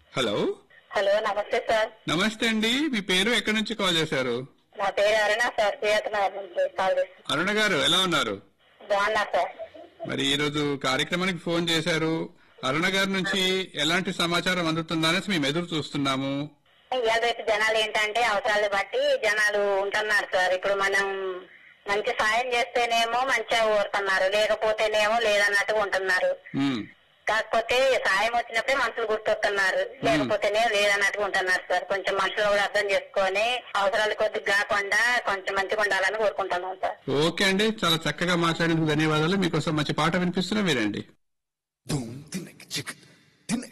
hello hello నమస్తే sir నమస్తే అండి మీ పేరు ఎక్కడి నుంచి కాల్ చేశారు నా పేరు అరుణ సార్ సియాతనగర్ నుంచి కాల్ చేస్తాను అరుణ గారు ఎలా ఉన్నారు బాగున్నా సార్ మరి ఈ రోజు కార్యక్రమానికి ఫోన్ చేశారు అరుణ గారి నుంచి ఎలాంటి సమాచారం అందుతుందనేసి మేము ఎదురు చూస్తున్నాము ఇవాళ రేపు జనాలు ఏంటంటే అవసరాలు బట్టి జనాలు ఉంటున్నారు సార్ ఇప్పుడు మనం మంచి సాయం చేస్తేనేమో మంచిగా కోరుతున్నారు లేకపోతేనేమో లేదన్నట్టుగా ఉంటున్నారు ఉమ్, కాకపోతే సాయం వచ్చినప్పుడే మనుషులు గుర్తొస్తున్నారు లేకపోతేనే లేదన్నట్టుగా ఉంటున్నారు సార్ కొంచెం మనుషులు కూడా అర్థం చేసుకొని అవసరాలు కొద్దిగా కాకుండా కొంచెం మంచిగా ఉండాలని కోరుకుంటున్నాం సార్ ఓకే అండి చాలా చక్కగా మాట్లాడినందుకు ధన్యవాదాలు మీకోసం మంచి పాట వినిపిస్తున్నా మీరండి Boom, tinek, chick,